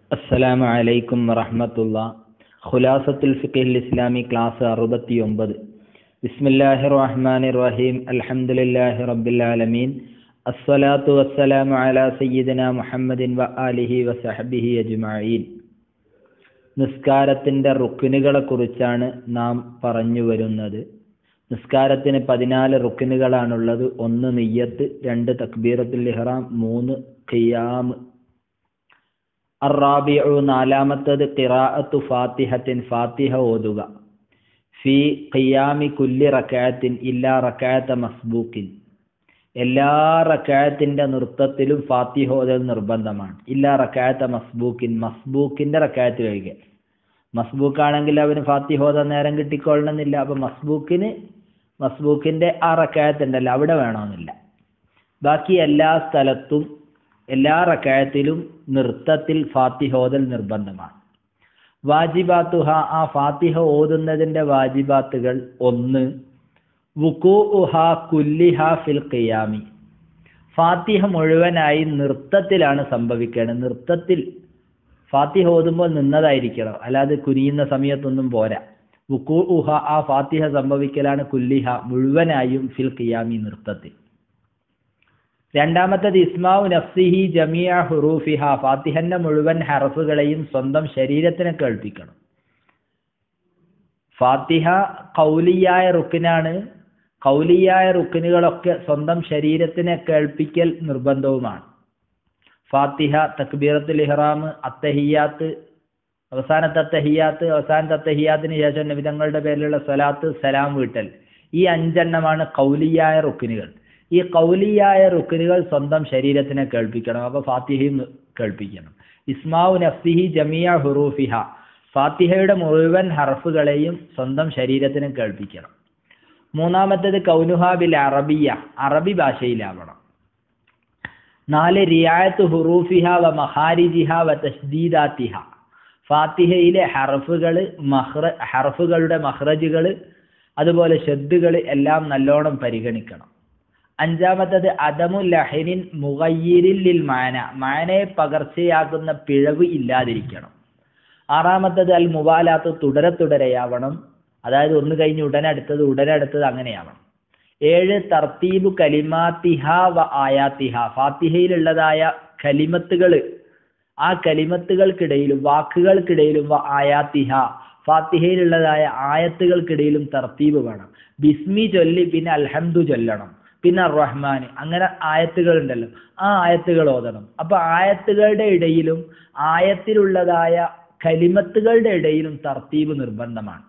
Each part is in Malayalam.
അസ്സലാമു അലൈക്കും വറഹ്മത്തുള്ള ഖുലാസത്തുൽ ഫിഖിൽ ഇസ്ലാമി ക്ലാസ് അറുപത്തി ഒമ്പത് ബിസ്മില്ലാഹിർ റഹ്മാനിർ റഹീം അൽഹംദുലില്ലാഹി റബ്ബിൽ ആലമീൻ അസ്സലാത്തു വസ്സലാമു അലാ സയ്യിദിന മുഹമ്മദിൻ വ ആലിഹി വസഹബിഹി അജ്മഈൻ നിസ്കാരത്തിന്റെ റുക്കിനുകളെ കുറിച്ചാണ് നാം പറഞ്ഞു വരുന്നത് നിസ്കാരത്തിന് പതിനാല് റുക്കിനുകളാണുള്ളത് ഒന്ന് നിയ്യത്ത് രണ്ട് തക്ബീറത്തുൽ ഇഹ്റാം മൂന്ന് ഖിയാം അറാബിഉ നാലാമത്തത് ഖിറാഅത്തു ഫാത്തിഹത്തിൻ ഫാത്തിഹ ഓതുക ഫി ഖിയാമി കുല്ലി റക്അത്തിൻ ഇല്ലാ റക്അത്ത മസ്ബൂക്കിൻ എല്ലാ റക്അത്തിന്റെ നൃത്തത്തിലും ഫാത്തിഹ ഓതൽ നിർബന്ധമാണ് ഇല്ലാ റക്അത്ത മസ്ബൂക്കിൻ മസ്ബൂക്കിന്റെ റക്അത്ത് കഴിയുക മസ്ബൂക്ക് ആണെങ്കിൽ അവന് ഫാത്തിഹ ഓതാൻ നേരം കിട്ടിക്കൊള്ളണമെന്നില്ല അപ്പൊ മസ്ബൂക്കിന് മസ്ബൂക്കിന്റെ ആ റക്അത്ത് ഉണ്ടല്ലോ അവിടെ വേണമെന്നില്ല ബാക്കി എല്ലാ സ്ഥലത്തും എല്ലാ റക്കായത്തിലും നൃത്തത്തിൽ ഫാത്തിഹ ഓതൽ നിർബന്ധമാണ് വാജിബാത്തുഹ ആ ഫാത്തിഹ ഓതുന്നതിന്റെ വാജിബാത്തുകൾ ഒന്ന് വുക്കൂഹ കുല്ലിഹ ഫിൽ ഖിയാമി ഫാത്തിഹ മുഴുവനായി നൃത്തത്തിലാണ് സംഭവിക്കേണ്ടത് നൃത്തത്തിൽ ഫാത്തിഹ ഓതുമ്പോൾ നിന്നതായിരിക്കണം അല്ലാതെ കുനിയുന്ന സമയത്തൊന്നും പോരാ വുക്കൂഹ ആ ഫാത്തിഹ സംഭവിക്കലാണ് കുല്ലിഹ മുഴുവനായും ഫിൽ ഖിയാമി നൃത്തത്തിൽ രണ്ടാമത്തത് ഇസ്മാവു നഫ്സിഹി ജമിയ ഹുറൂഫിഹ ഫാത്തിഹന്റെ മുഴുവൻ ഹറഫുകളെയും സ്വന്തം ശരീരത്തിന് കേൾപ്പിക്കണം ഫാത്തിഹ കൗലിയായ റുക്കിനാണ് കൗലിയായ റുക്കിനുകളൊക്കെ സ്വന്തം ശരീരത്തിനെ കേൾപ്പിക്കൽ നിർബന്ധവുമാണ് ഫാത്തിഹ തക്ബീറത്തുൽ ഇഹ്റാം അത്തഹിയാത്ത് അവസാനത്തെ അത്തഹിയാത്ത് അവസാനത്തെ അത്തഹിയാത്തിന് ശേഷം നബിതങ്ങളുടെ പേരിലുള്ള സ്വലാത്ത് സലാം വീട്ടൽ ഈ അഞ്ചെണ്ണമാണ് കൗലിയായ റുക്കിനുകൾ ഈ കൗലിയായ റുക്കിനുകൾ സ്വന്തം ശരീരത്തിനെ കേൾപ്പിക്കണം അപ്പൊ ഫാത്തിഹയും കേൾപ്പിക്കണം ഇസ്മാവു നഫ്സിഹി ജമിയ ഹുറൂഫിഹ ഫാത്തിഹയുടെ മുഴുവൻ ഹർഫുകളെയും സ്വന്തം ശരീരത്തിന് കേൾപ്പിക്കണം മൂന്നാമത്തേത് കൗനുഹ ബിൽ അറബിയ അറബി ഭാഷയിലാവണം നാല് റിയായത്ത് ഹുറൂഫിഹ വ മഹാരിജിഹ വ തസ്ദീദാത്തിഹ ഫാത്തിഹയിലെ ഹർഫുകൾ മഹ്റ ഹർഫുകളുടെ മഹ്റജുകൾ അതുപോലെ ഷദ്ദുകൾ എല്ലാം നല്ലോണം പരിഗണിക്കണം അഞ്ചാമത്തത് അദമു ലഹനിൻ മുഗയ്യിരിൽ മാന മാനയെ പകർച്ചയാക്കുന്ന പിഴവ് ഇല്ലാതിരിക്കണം ആറാമത്തത് അൽ മുബാലാത്ത് തുടരെ തുടരെയാവണം അതായത് ഒന്ന് കഴിഞ്ഞ് ഉടനെ അടുത്തത് ഉടനെ അടുത്തത് അങ്ങനെയാവണം ഏഴ് തർത്തീബു കലിമാത്തിഹ വ ആയാത്തിഹ ഫാത്തിഹയിലുള്ളതായ കലിമത്തുകൾ ആ കലിമത്തുകൾക്കിടയിലും വാക്കുകൾക്കിടയിലും വ ആയാത്തിഹ ഫാത്തിഹയിലുള്ളതായ ആയത്തുകൾക്കിടയിലും തർത്തീബ് വേണം ബിസ്മി ചൊല്ലി പിന്നെ അൽഹംദു ചൊല്ലണം പിന്നെ റഹ്മാൻ അങ്ങനെ ആയത്തുകൾ ഉണ്ടല്ലോ ആ ആയത്തുകൾ ഓതണം അപ്പൊ ആയത്തുകളുടെ ഇടയിലും ആയത്തിലുള്ളതായ കലിമത്തുകളുടെ ഇടയിലും തർത്തീബ് നിർബന്ധമാണ്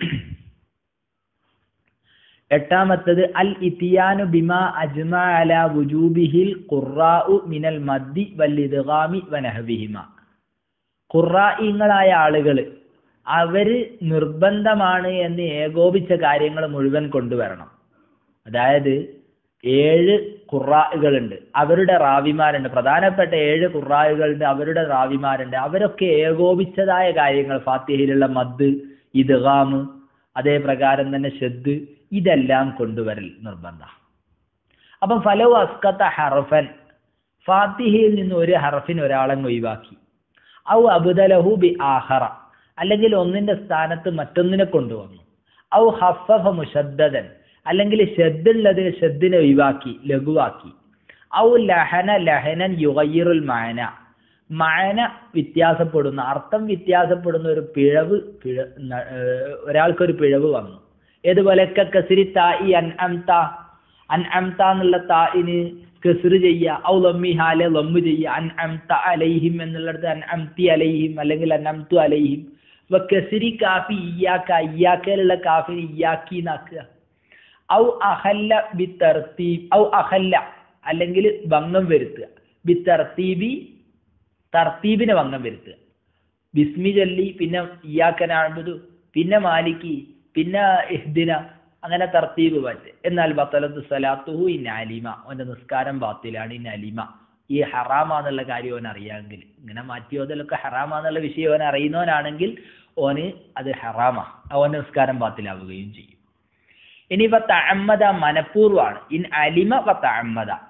എട്ടാമത്തത് അൽ ഇത്തിയാനു ബിമാ അജ്മ അല വുജൂബിഹിൽ ഖുറാഉ മിനൽ മദ്ദി വൽ ഇദ്ഗാമി വനഹവിഹിമ ഖുറായിങ്ങളായ ആളുകൾ അവര് നിർബന്ധമാണ് എന്ന് ഏകോപിച്ച കാര്യങ്ങൾ മുഴുവൻ കൊണ്ടുവരണം അതായത് ഏഴ് ഖുറാകളുണ്ട് അവരുടെ റാവിമാരുണ്ട് പ്രധാനപ്പെട്ട ഏഴ് ഖുറാകളുണ്ട് അവരുടെ റാവിമാരുണ്ട് അവരൊക്കെ ഏകോപിച്ചതായ കാര്യങ്ങൾ ഫാത്തിഹയിലുള്ള മദ് ഇദ്ഗാമ് അതേ പ്രകാരം തന്നെ ഷദ് ഇതെല്ലാം കൊണ്ടുവരൽ നിർബന്ധ അപ്പം ഫലോ അസ്കത്ത ഹർഫൻ ഫാത്തിഹയിൽ നിന്ന് ഒരു ഹർഫിന് ഒരാളെ ഒഴിവാക്കി ഔ അബുദലഹു ബി ആഹറ അല്ലെങ്കിൽ ഒന്നിന്റെ സ്ഥാനത്ത് മറ്റൊന്നിനെ കൊണ്ടുവന്നു ഔ ഹഫഫ മുഷദ്ദൻ അല്ലെങ്കിൽ ഷദ്ദുള്ളതിന് ഷദ്ദിനെ ഒഴിവാക്കി ലഘുവാക്കി ഔ ലഹന ലഹനൻ യുഗയ്യറുൽ മാന മാന വ്യത്യാസപ്പെടുന്ന അർത്ഥം വ്യത്യാസപ്പെടുന്ന ഒരു പിഴവ് പിഴ ഒരാൾക്കൊരു പിഴവ് വന്നു ഏതുപോലെ കസിരി താ ഈ അൻ അം താ അൻ അം താ എന്നുള്ള തായിന് കസിറ് ചെയ്യുക ഔ ലമ്മി ഹാലെ ലമ്മ് ചെയ്യുക അൻ അം ത അലൈഹിം എന്നുള്ളിടത്ത് അൻ അം തി അലൈഹിം അല്ലെങ്കിൽ അൻ അം തു അലൈഹിം ഇപ്പൊ കസിരി കാഫി ഇയാക്ക ഇയാക്കയിലുള്ള കാഫി ഇയാക്കി എന്നാക്കുക ഔ അഹല്ല ബി തർത്തീബ് ഔ അഹല്ല അല്ലെങ്കിൽ ഭംഗം വരുത്തുക ബി തർത്തീബി തർത്തീബിനെ ഭംഗം വരുത്തുക ബിസ്മി ചൊല്ലി പിന്നെ ഇയാക്കനാഴ്ബുദു പിന്നെ മാലിക്കി പിന്നെ ഇഹ്ദിന അങ്ങനെ തർത്തീബ് പറ്റ് എന്നാൽ ബത്തലത്ത് സലാത്തുഹു ഇൻ അലിമ അവന്റെ നിസ്കാരം ബാത്തിലാണ് ഇൻ അലിമ ഈ ഹറാമാന്നുള്ള കാര്യം ഓൻ അറിയാമെങ്കിൽ ഇങ്ങനെ മാറ്റിയോതിലൊക്കെ ഹറാമാന്നുള്ള വിഷയം ഓൻ അറിയുന്നവനാണെങ്കിൽ ഓന് അത് ഹറാമാ അവന്റെ നിസ്കാരം ബാത്തിലാവുകയും ചെയ്യും ഇനി തഅമ്മദ മനഃപൂർവ്വമാണ് ഇൻ അലിമ തഅമ്മദ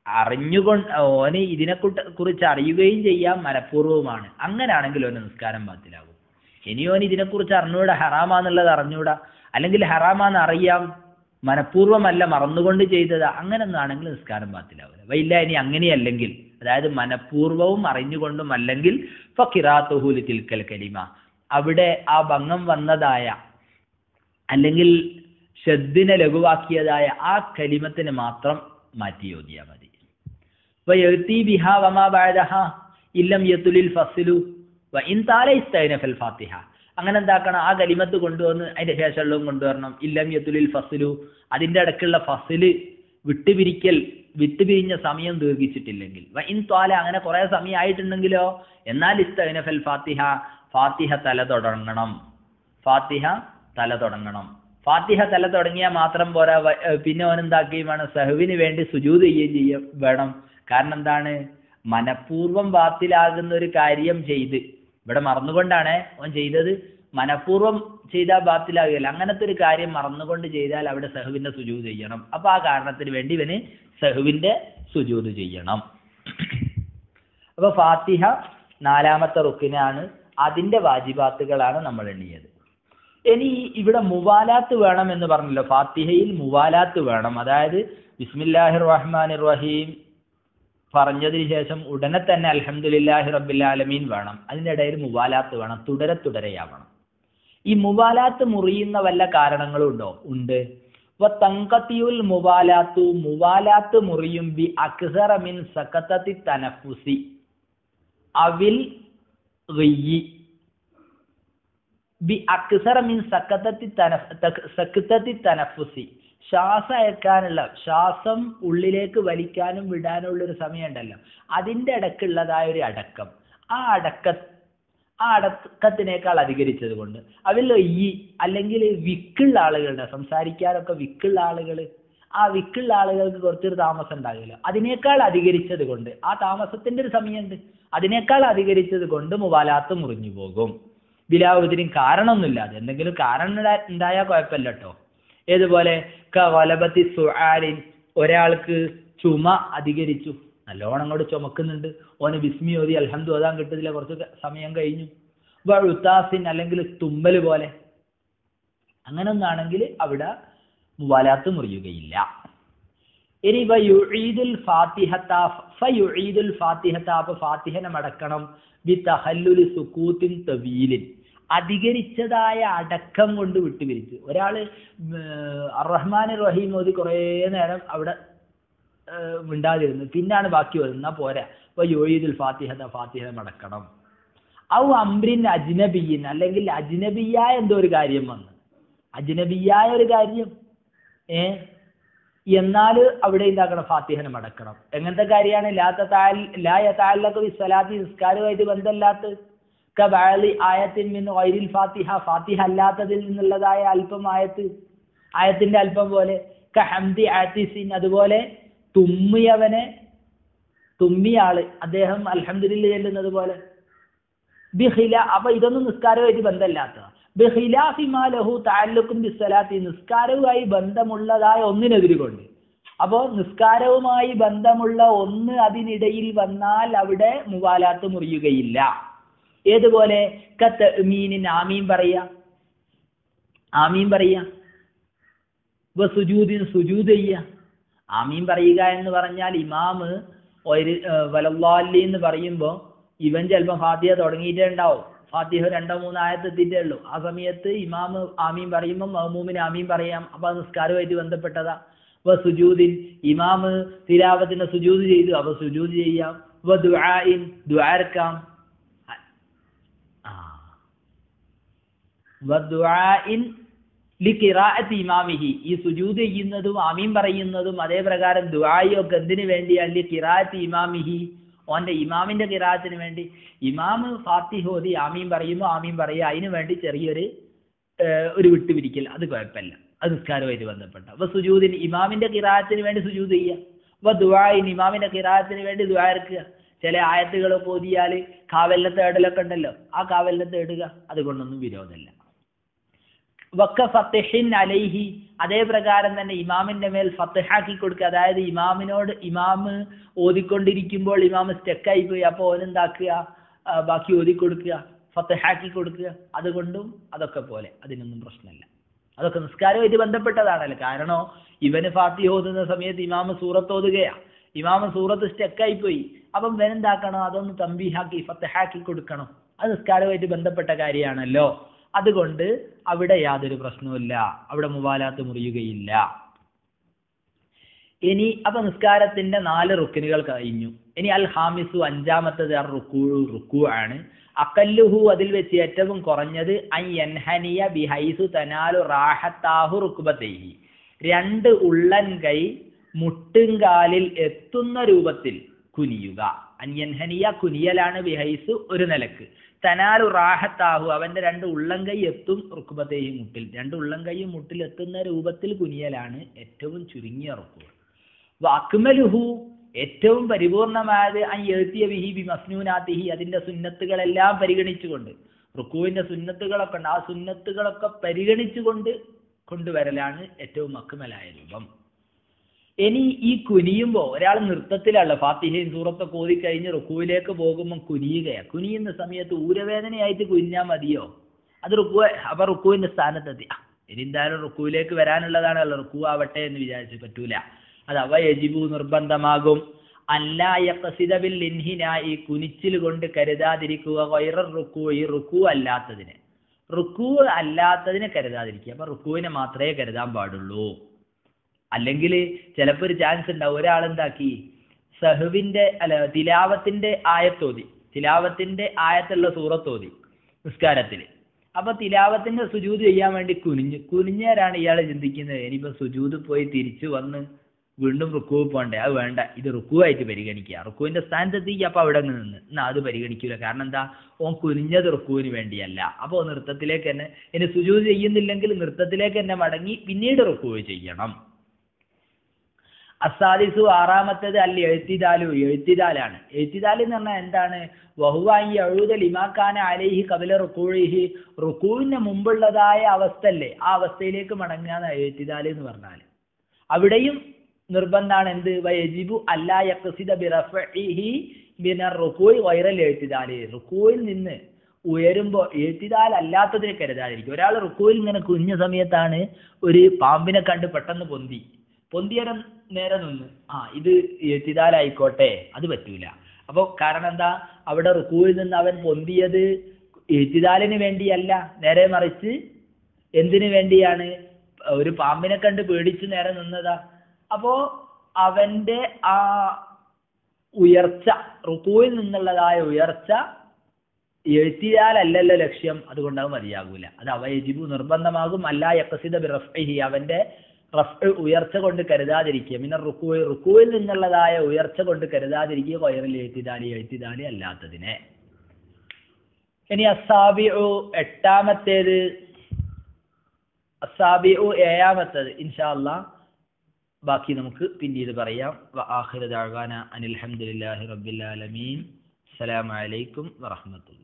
അറിഞ്ഞുകൊണ്ട് ഓന് ഇതിനെ കുറിച്ച് അറിയുകയും ചെയ്യാം മനഃപൂർവ്വമാണ് അങ്ങനെയാണെങ്കിൽ ഓന് നിസ്കാരം ബാത്തിലാകും ഇനി ഓൻ ഇതിനെക്കുറിച്ച് അറിഞ്ഞൂടാ ഹറാമാന്നുള്ളത് അറിഞ്ഞൂടാ അല്ലെങ്കിൽ ഹറാമാന്ന് അറിയാം മനഃപൂർവ്വമല്ല മറന്നുകൊണ്ട് ചെയ്തത് അങ്ങനെ ഒന്നാണെങ്കിൽ നിസ്കാരം ബാത്തിലാവില്ല വൈല്ല ഇനി അങ്ങനെയല്ലെങ്കിൽ അതായത് മനഃപൂർവ്വവും അറിഞ്ഞുകൊണ്ടും അല്ലെങ്കിൽ ഫക്കിറാത്തുഹുലി തിൽക്കൽ കലിമ അവിടെ ആ ഭംഗം വന്നതായ അല്ലെങ്കിൽ ഷദ്ദിനെ ലഘുവാക്കിയതായ ആ കലിമത്തിന് മാത്രം മാറ്റി ഓതിയാൽ മതി വയത്തി ബിഹ വമാ ബാദഹ ഇല്ലം യത്തുലിൽ ഫസിലു വ ഇൻ താല ഇസ്തൈന ഫൽ ഫാത്തിഹ അങ്ങനെ എന്താക്കണം ആ കലിമത്ത് കൊണ്ടുവന്ന് അതിന്റെ ശേഷമുള്ളതും കൊണ്ടുവരണം ഇല്ലം യത്തുലിൽ ഫസിലു അതിന്റെ ഇടയ്ക്കുള്ള ഫസില് വിട്ടുപിരിക്കൽ വിട്ടുപിരിഞ്ഞ സമയം ദീർഘിച്ചിട്ടില്ലെങ്കിൽ വ ഇൻ ത്വാല അങ്ങനെ കുറെ സമയം ആയിട്ടുണ്ടെങ്കിലോ എന്നാൽ ഇസ്തൈന ഫൽ ഫാത്തിഹ ഫാത്തിഹ തല തുടങ്ങണം ഫാത്തിഹ തല തുടങ്ങണം ഫാത്തിഹ തല തുടങ്ങിയാൽ മാത്രം പോരാ വ- ഏർ പിന്നെ അവൻ എന്താക്കുകയും വേണം സഹുവിന് വേണ്ടി സുജൂത് ചെയ്യുകയും ചെയ്യ വേണം കാരണം എന്താണ് മനഃപൂർവ്വം ബാത്തിലാകുന്ന ഒരു കാര്യം ചെയ്ത് ഇവിടെ മറന്നുകൊണ്ടാണ് അവൻ ചെയ്തത് മനഃപൂർവ്വം ചെയ്താൽ ബാത്തിലാകുകയില്ല അങ്ങനത്തെ ഒരു കാര്യം മറന്നുകൊണ്ട് ചെയ്താൽ അവിടെ സഹുവിന്റെ സുജൂത് ചെയ്യണം അപ്പൊ ആ കാരണത്തിന് വേണ്ടി ഇവന് സഹുവിന്റെ സുജൂത് ചെയ്യണം അപ്പൊ ഫാത്തിഹ നാലാമത്തെ റുക്കിനാണ് അതിന്റെ വാജിബാത്തുകളാണ് നമ്മൾ എണ്ണിയത് ഇനി ഇവിടെ മുവാലാത്ത് വേണം എന്ന് പറഞ്ഞല്ലോ ഫാത്തിഹയിൽ മുവാലാത്ത് വേണം അതായത് ബിസ്മില്ലാഹിർ റഹ്മാനിർ റഹീം പറഞ്ഞതിന് ശേഷം ഉടനെ തന്നെ അൽഹംദുലില്ലാഹി റബ്ബിൽ ആലമീൻ വേണം അതിൻ്റെ ഇടയിൽ മുവാലാത്ത് വേണം തുടരെ തുടരെയാവണം ഈ മുവാലാത്ത് മുറിയുന്ന വല്ല കാരണങ്ങളും ഉണ്ടോ ഉണ്ട് വ തങ്കത്തിയുൽ മുവാലാത്തു മുവാലാത്ത് മുറിയും ബി അക്സറ മിൻ സക്കത്തത്തി തനഫുസി അവിൽ ഗയ്യി ബി അക്സറ മിൻ സക്കത്തത്തി തനഫ് തക്- സക്കത്തത്തി തനഫുസി ശ്വാസം അയക്കാനുള്ള ശ്വാസം ഉള്ളിലേക്ക് വലിക്കാനും വിടാനുള്ള ഒരു സമയമുണ്ടല്ലോ അതിന്റെ ഇടക്കുള്ളതായ ഒരു അടക്കം ആ അടക്ക ആ അടക്കത്തിനേക്കാൾ അധികരിച്ചത് കൊണ്ട് അതിൽ ഈ അല്ലെങ്കിൽ വിക്കുള്ള ആളുകളുടെ സംസാരിക്കാനൊക്കെ വിക്കുള്ള ആളുകൾ ആ വിക്കുള്ള ആളുകൾക്ക് കുറച്ചൊരു താമസം ഉണ്ടാകില്ല അതിനേക്കാൾ അധികരിച്ചത് കൊണ്ട് ആ താമസത്തിന്റെ ഒരു സമയമുണ്ട് അതിനേക്കാൾ അധികരിച്ചത് കൊണ്ട് മുവാലാത്ത് മുറിഞ്ഞു പോകും ബിലാവുദ്ദീനും കാരണമൊന്നുമില്ലാതെ എന്തെങ്കിലും കാരണം ഉണ്ടാ- ഉണ്ടായാൽ കുഴപ്പമില്ല കേട്ടോ ഏതുപോലെ കലബത്തി സുആലിൻ ഒരാൾക്ക് ചുമ അധികരിച്ചു നല്ലോണം അങ്ങോട്ട് ചുമക്കുന്നുണ്ട് ഓന് ബിസ്മി ഓതി അൽഹംദു ഓതാൻ കിട്ടുന്നില്ല കുറച്ച് ക- സമയം കഴിഞ്ഞു വഴുത്താസിൻ അല്ലെങ്കിൽ തുമ്മൽ പോലെ അങ്ങനെ ഒന്നാണെങ്കിൽ അവിടെ മുവാലാത്ത് മുറിയുകയില്ല ഇനി വയുഈദുൽ ഫാത്തിഹത്ത ഫയുഈദുൽ ഫാത്തിഹത്ത അപ്പൊ ഫാത്തിഹനെ മടക്കണം ബി തഹല്ലുലി സുക്കൂത്തിൻ തവീലിൻ അധികരിച്ചതായ അടക്കം കൊണ്ട് വിട്ടുപിരിച്ച് ഒരാള് റഹ്മാൻ റഹീം മോദി കുറേ നേരം അവിടെ ഏർ മിണ്ടാതിരുന്നു പിന്നാണ് ബാക്കി വരുന്നത് എന്നാ പോരാ അപ്പൊ യോയിദുൽ ഫാത്തിഹത ഫാത്തിഹ മടക്കണം ഔ അംറിൻ അജ്നബിയിൻ അല്ലെങ്കിൽ അജ്നബിയായ എന്തോ ഒരു കാര്യം വന്ന് അജ്നബിയായ ഒരു കാര്യം ഏ എന്നാൽ അവിടെ എന്താക്കണം ഫാത്തിഹനെ മടക്കണം എങ്ങനത്തെ കാര്യമാണ് ലാത്ത ലാ യതാലക്ക് വിസ്വലാത്തി നിസ്കാരവുമായിട്ട് ബന്ധമില്ലാത്ത കബാലി ആയത്തിൻ മിൻ വൈരിൽ ഫാത്തിഹ ഫാത്തിഹ അല്ലാത്തതിൽ നിന്നുള്ളതായ അല്പം ആയത്ത് ആയത്തിന്റെ അല്പം പോലെ കഹംദി ആത്തിസിൻ അതുപോലെ തുമ്മിയവനെ തുമ്മിയ ആള് അദ്ദേഹം അൽഹംദുലില്ല ചെല്ലുന്നത് പോലെ ബിഹില അപ്പൊ ഇതൊന്നും നിസ്കാരവുമായിട്ട് ബന്ധമില്ലാത്ത ബിഹിലാഫി മാ ലഹു താലൂക്കും ബിസ്വലാത്തി നിസ്കാരവുമായി ബന്ധമുള്ളതായ ഒന്നിനെതിരെ കൊണ്ട് അപ്പോ നിസ്കാരവുമായി ബന്ധമുള്ള ഒന്ന് അതിനിടയിൽ വന്നാൽ അവിടെ മുവാലാത്ത് മുറിയുകയില്ല ഏതുപോലെ കത്ത് മീനിൻ ആമീൻ പറയാ ആമീൻ പറയാ ഇപ്പൊ സുജൂദിന് സുജൂദ് ചെയ്യുക ആമീൻ പറയുക എന്ന് പറഞ്ഞാൽ ഇമാമ് ഒരു വലല്ലാലി എന്ന് പറയുമ്പോൾ ഇവൻ ചിലപ്പോൾ ഫാത്തിഹ തുടങ്ങിയിട്ടേ ഉണ്ടാവും ഫാത്തിഹ രണ്ടോ മൂന്നോ ആയത്തെത്തിയിട്ടേ ഉള്ളൂ ആ സമയത്ത് ഇമാമ് ആമീൻ പറയുമ്പോൾ മഹ്മൂമിന് ആമീൻ പറയാം അപ്പൊ അത് നിസ്കാരവുമായിട്ട് ബന്ധപ്പെട്ടതാ വ സുജൂദിൻ ഇമാമ് തിരാവത്തിന് സുജൂദ് ചെയ്തു അപ്പൊ സുജൂദ് ചെയ്യാം വ ദുആഇൻ ദുആർക്കാം ആ വ ദുആഇൻ ലിഖിറാഅത്തി ഇമാമിഹി ഈ സുജൂദ് ചെയ്യുന്നതും ആമീൻ പറയുന്നതും അതേ പ്രകാരം ദുആയി ഒക്കെ എന്തിനു വേണ്ടിയാണ് ലി ഖിറാഅത്തി ഇമാമിഹി ഓന്റെ ഇമാമിന്റെ ഖിറാഅത്തിന് വേണ്ടി ഇമാമ് ഫാത്തിഹ ഓതി ആമീൻ പറയുമ്പോൾ ആമീൻ പറയുക അതിന് വേണ്ടി ചെറിയൊരു ഏഹ്, ഒരു വിട്ടുപിരിക്കൽ അത് കുഴപ്പമില്ല അത് നിസ്കാരമായിട്ട് ബന്ധപ്പെട്ട അപ്പൊ സുജൂദിന് ഇമാമിന്റെ ഖിറാഅത്തിന് വേണ്ടി സുജൂദ് ചെയ്യുക അപ്പൊ ദുആയിന് ഇമാമിന്റെ ഖിറാഅത്തിന് വേണ്ടി ദുആ ഇറക്കുക ചില ആയത്തുകളൊക്കെ ഓതിയാൽ കാവലിനെ തേടലൊക്കെ ഉണ്ടല്ലോ ആ കാവലിനെ തേടുക അതുകൊണ്ടൊന്നും വിരോധമില്ല വക്ക ഫത്തഹിൻ അലൈഹി അതേ പ്രകാരം തന്നെ ഇമാമിന്റെ മേൽ ഫത്തഹാക്കി കൊടുക്കുക അതായത് ഇമാമിനോട് ഇമാമ് ഓതിക്കൊണ്ടിരിക്കുമ്പോൾ ഇമാമ് സ്റ്റെക്കായി പോയി അപ്പോൾ ഓനെന്താക്കുക ആ, ബാക്കി ഓതി കൊടുക്കുക ഫത്തഹാക്കി കൊടുക്കുക അതുകൊണ്ടും അതൊക്കെ പോലെ അതിനൊന്നും പ്രശ്നമില്ല അതൊക്കെ നിസ്കാരവുമായിട്ട് ബന്ധപ്പെട്ടതാണല്ലോ കാരണം ഇവന് ഫാത്തി ഓതുന്ന സമയത്ത് ഇമാമ് സൂറത്ത് ഓതുകയാ ഇമാമ് സൂറത്ത് സ്റ്റെക്കായി പോയി അപ്പം ഇവനെന്താക്കണം അതൊന്ന് തമ്പീഹാക്കി ഫത്തഹാക്കി കൊടുക്കണം അത് നിസ്കാരവുമായിട്ട് ബന്ധപ്പെട്ട കാര്യമാണല്ലോ അതുകൊണ്ട് അവിടെ യാതൊരു പ്രശ്നവുമില്ല അവിടെ മുവാലാത്ത് മുറിയുകയില്ല ഇനി അപ്പൊ നിസ്കാരത്തിന്റെ നാല് റുക്കിനുകൾ കഴിഞ്ഞു ഇനി അൽ ഹാമിസു അഞ്ചാമത്തത് അർ റുക്കൂ റുക്കു ആണ് അക്കല്ലുഹു അതിൽ വെച്ച് ഏറ്റവും കുറഞ്ഞത് ഐ എൻഹനിയ ബിഹൈസു തനാലു റാഹത്താഹു റുക്കുബത്തേഹി രണ്ട് ഉള്ളൻ കൈ മുട്ടുംകാലിൽ എത്തുന്ന രൂപത്തിൽ കുനിയുക അന്യൻഹനിയ കുനിയലാണ് ബിഹൈസു ഒരു നിലക്ക് തനാലു റാഹത്താഹു അവന്റെ രണ്ട് ഉള്ളംകൈ എത്തും റുക്കുബത്തേഹി മുട്ടിൽ രണ്ട് ഉള്ളംകൈയും മുട്ടിൽ എത്തുന്ന രൂപത്തിൽ കുനിയലാണ് ഏറ്റവും ചുരുങ്ങിയ റുക്കു വാക്മലുഹു ഏറ്റവും പരിപൂർണമായത് അൻ എഴുത്തിയ ബിഹി ബി മസ്നൂനാത്തിഹി അതിന്റെ സുന്നത്തുകളെല്ലാം പരിഗണിച്ചുകൊണ്ട് റുക്കുവിന്റെ സുന്നത്തുകളൊക്കെ ഉണ്ട് ആ സുന്നത്തുകളൊക്കെ പരിഗണിച്ചുകൊണ്ട് കൊണ്ടുവരലാണ് ഏറ്റവും അക്മലായ രൂപം ഇനി ഈ കുനിയുമ്പോൾ ഒരാൾ നൃത്തത്തിലല്ല ഫാത്തിഹയും സൂറത്തൊക്കെ ഓതി കഴിഞ്ഞ് റുക്കുവിലേക്ക് പോകുമ്പോൾ കുനിയുകയാണ് കുനിയുന്ന സമയത്ത് ഊരവേദനയായിട്ട് കുനിഞ്ഞാൽ മതിയോ അത് റുക്കു അപ്പൊ റുക്കുവിന്റെ സ്ഥാനത്തെത്തി ആ, ഇനി എന്തായാലും റുക്കുവിലേക്ക് വരാനുള്ളതാണല്ലോ റുക്കു ആവട്ടെ എന്ന് വിചാരിച്ച് പറ്റൂല അത് അവ യജിബു നിർബന്ധമാകും അല്ലായക്കസിതബിൽ ലിൻഹിനായി കുനിച്ചിൽ കൊണ്ട് കരുതാതിരിക്കുക വൈറർ റുക്കു ഈ റുക്കു അല്ലാത്തതിന് റുക്കു അല്ലാത്തതിനെ കരുതാതിരിക്കുക അപ്പൊ റുക്കുവിനെ മാത്രമേ കരുതാൻ പാടുള്ളൂ അല്ലെങ്കിൽ ചിലപ്പോൾ ഒരു ചാൻസ് ഉണ്ടാവും ഒരാൾ എന്താക്കി സഹുവിന്റെ അല്ല തിലാവത്തിന്റെ ആയത്തോതി തിലാവത്തിന്റെ ആയത്തുള്ള സൂറത്തോതി നിസ്കാരത്തിൽ അപ്പൊ തിലാവത്തിന്റെ സുജൂത് ചെയ്യാൻ വേണ്ടി കുനിഞ്ഞു കുനിഞ്ഞേരാണ് ഇയാൾ ചിന്തിക്കുന്നത് ഇനിയിപ്പോ സുജൂത് പോയി തിരിച്ചു വന്ന് വീണ്ടും റുക്കു പോണ്ടേ അത് വേണ്ട ഇത് റുക്കുവായിട്ട് പരിഗണിക്കുക റുക്കുവിന്റെ സ്ഥാനത്തെത്തിക്കുക അപ്പൊ അവിടെ അങ്ങ് നിന്ന് എന്നാ അത് പരിഗണിക്കൂല കാരണം എന്താ ഓൻ കുനിഞ്ഞത് റുക്കുവിന് വേണ്ടിയല്ല അപ്പോൾ നൃത്തത്തിലേക്ക് തന്നെ ഇനി സുജൂത് ചെയ്യുന്നില്ലെങ്കിൽ നൃത്തത്തിലേക്ക് തന്നെ മടങ്ങി പിന്നീട് റുക്കുവ് ചെയ്യണം അസാദിസു ആറാമത്തേത് അല്ല എഴുത്തിദാലു എഴുത്തിദാലാണ് എഴുത്തിദാൽ എന്ന് പറഞ്ഞാൽ എന്താണ് വഹുവായി എഴുതൽ ഇമാക്കാന അലൈഹി കപില റുക്കൂഴിഹി റുക്കൂവിന് മുമ്പുള്ളതായ അവസ്ഥ അല്ലേ ആ അവസ്ഥയിലേക്ക് മടങ്ങാന്ന് എഴുത്തിദാൽ എന്ന് പറഞ്ഞാൽ അവിടെയും നിർബന്ധാണ് എന്ത് വയജിബു അല്ലാ യക്സിദ ബിറഫഇഹി ബിന റുക്കൂയി വൈറൽ എഴുത്തിദാല് റുക്കൂയിൽ നിന്ന് ഉയരുമ്പോൾ എഴുത്തിദാൽ അല്ലാത്തതിനെ കരുതാതിരിക്കും ഒരാൾ റുക്കൂയിൽ ഇങ്ങനെ കുഞ്ഞ സമയത്താണ് ഒരു പാമ്പിനെ കണ്ട് പെട്ടെന്ന് പൊന്തി പൊന്തിയരം നേരെ നിന്ന് ആ ഇത് എഴുത്തിദാലായിക്കോട്ടെ അത് പറ്റൂല അപ്പോൾ കാരണം എന്താ അവിടെ റുക്കൂയിൽ നിന്ന് അവൻ പൊന്തിയത് എഴുത്തിദാലിന് വേണ്ടിയല്ല നേരെ മറിച്ച് എന്തിനു വേണ്ടിയാണ് ഒരു പാമ്പിനെ കണ്ട് പേടിച്ച് നേരെ നിന്നതാ അപ്പോ അവന്റെ ആ ഉയർച്ച റുക്കൂയിൽ നിന്നുള്ളതായ ഉയർച്ച എഴുത്തിയാലല്ലല്ലോ ലക്ഷ്യം അതുകൊണ്ട് അത് മതിയാകൂല അത് അവയജിബു നിർബന്ധമാകും അല്ല യക്കസിദ ബിറഫ്ഇഹി അവന്റെ റഫ് ഉയർച്ച കൊണ്ട് കരുതാതിരിക്കുക പിന്നെ റുക്കു റുക്കുവിൽ നിന്നുള്ളതായ ഉയർച്ച കൊണ്ട് കരുതാതിരിക്കുക വയറിൽ എഴുത്തിദാലി എഴുത്തിദാലി അല്ലാത്തതിനെ ഇനി അസാബിഉ എട്ടാമത്തേത് അസാബിഉ ഏഴാമത്തേത് ഇൻഷാ അല്ലാ ബാക്കി നമുക്ക് പിന്നീട് പറയാം വ ആഖിറു ദഅവാന അനിൽ ഹംദുലില്ലാഹി റബ്ബിൽ ആലമീൻ അസ്സലാമു അലൈക്കും വറഹ്മത്തുള്ളാഹി